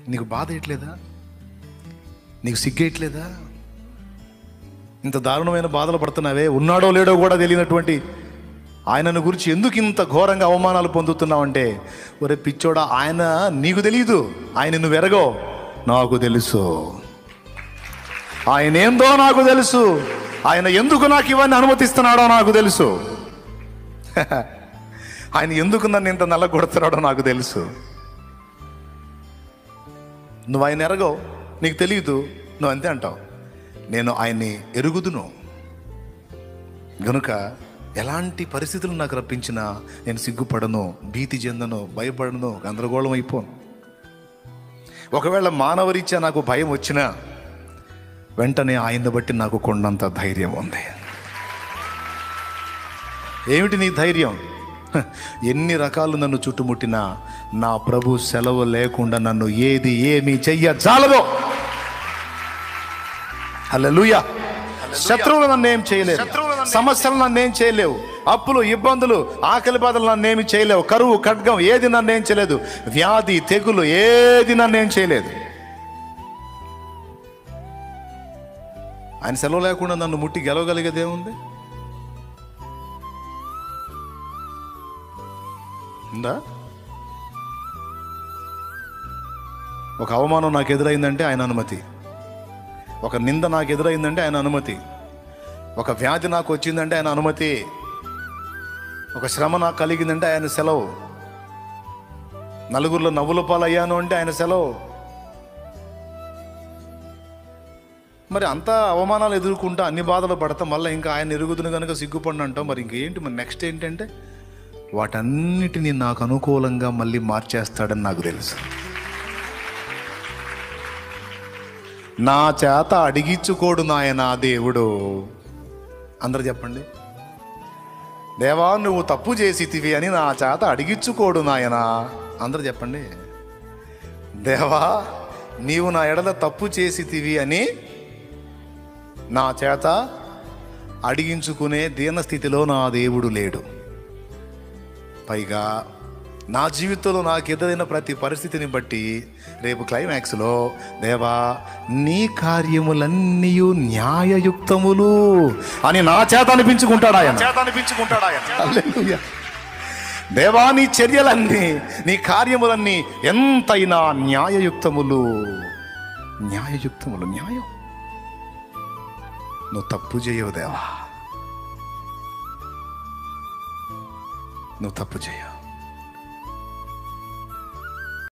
నీకు బాధ ఎట్లేదా నీకు సిగ్గేయట్లేదా ఇంత దారుణమైన బాధలు పడుతున్నావే ఉన్నాడో లేడో కూడా తెలియనటువంటి ఆయనను గురించి ఎందుకు ఇంత ఘోరంగా అవమానాలు పొందుతున్నావంటే ఒరే పిచ్చోడా ఆయన నీకు తెలియదు ఆయన నువ్వు ఎరగో నాకు తెలుసు ఆయన ఏందో నాకు తెలుసు ఆయన ఎందుకు నాకు ఇవన్నీ అనుమతిస్తున్నాడో నాకు తెలుసు ఆయన ఎందుకు నన్ను ఇంత నల్లగొడుతున్నాడో నాకు తెలుసు నువ్వు ఆయన ఎరగవు నీకు తెలియదు నువ్వు అంతే అంటావు నేను ఆయన్ని ఎరుగుదును గనుక ఎలాంటి పరిస్థితులు నాకు రప్పించినా నేను సిగ్గుపడను భీతి చెందను భయపడను గందరగోళం అయిపోను ఒకవేళ మానవరీత్యా నాకు భయం వచ్చినా వెంటనే ఆయన్ని బట్టి నాకు కొండంత ధైర్యం ఉంది ఏమిటి నీ ధైర్యం హ, ఎన్ని రకాలు నన్ను చుట్టుముట్టినా నా ప్రభు సెలవు లేకుండా నన్ను ఏది ఏమి చెయ్య చాలదో హల్లెలూయా శత్రువులు నన్ను ఏం చేయలేవు సమస్యలు నన్ను ఏం చేయలేవు అప్పులు ఇబ్బందులు ఆకలి బాధలు నన్ను ఏమి చేయలేవు కరువు ఖడ్గం ఏది నన్ను ఏం చేయలేదు వ్యాధి తెగులు ఏది నన్ను ఏం చేయలేదు ఆయన సెలవు లేకుండా నన్ను ముట్టి గెలవగలిగేది ఏముంది ఉందా ఒక అవమానం నాకు ఎదురైందంటే ఆయన అనుమతి ఒక నింద నాకు ఎదురైందంటే ఆయన అనుమతి ఒక వ్యాధి నాకు వచ్చిందంటే ఆయన అనుమతి ఒక శ్రమ నాకు కలిగిందంటే ఆయన సెలవు నలుగురిలో నవ్వుల పాలయ్యాను అంటే ఆయన సెలవు మరి అంతా అవమానాలు ఎదుర్కొంటా అన్ని బాధలు పడతా మళ్ళీ ఇంకా ఆయన ఎరుగుతును కనుక సిగ్గుపడిన అంటాం మరి ఇంకేంటి మరి నెక్స్ట్ ఏంటంటే వాటన్నిటిని నాకు అనుకూలంగా మళ్ళీ మార్చేస్తాడని నాకు తెలుసు నా చేత అడిగించుకోడు నాయన దేవుడు అందరు చెప్పండి దేవా నువ్వు తప్పు చేసితివి అని నా చేత అడిగించుకోడు నాయన అందరు చెప్పండి దేవా నీవు నా ఎడల తప్పు చేసితివి అని నా చేత అడిగించుకునే దీనస్థితిలో నా దేవుడు లేడు పైగా నా జీవితంలో నాకు ఎదురైన ప్రతి పరిస్థితిని బట్టి రేపు క్లైమాక్స్లో దేవా నీ కార్యములన్నీ న్యాయయుక్తములు అని నా చేత అనిపించుకుంటాడు ఆయన చేత అనిపించుకుంటాడు ఆయన దేవా నీ చర్యలన్నీ నీ కార్యములన్నీ ఎంతైనా న్యాయయుక్తములు న్యాయయుక్తములు న్యాయం నువ్వు తప్పు చేయవు దేవా నువ్వు తప్పు చేయవు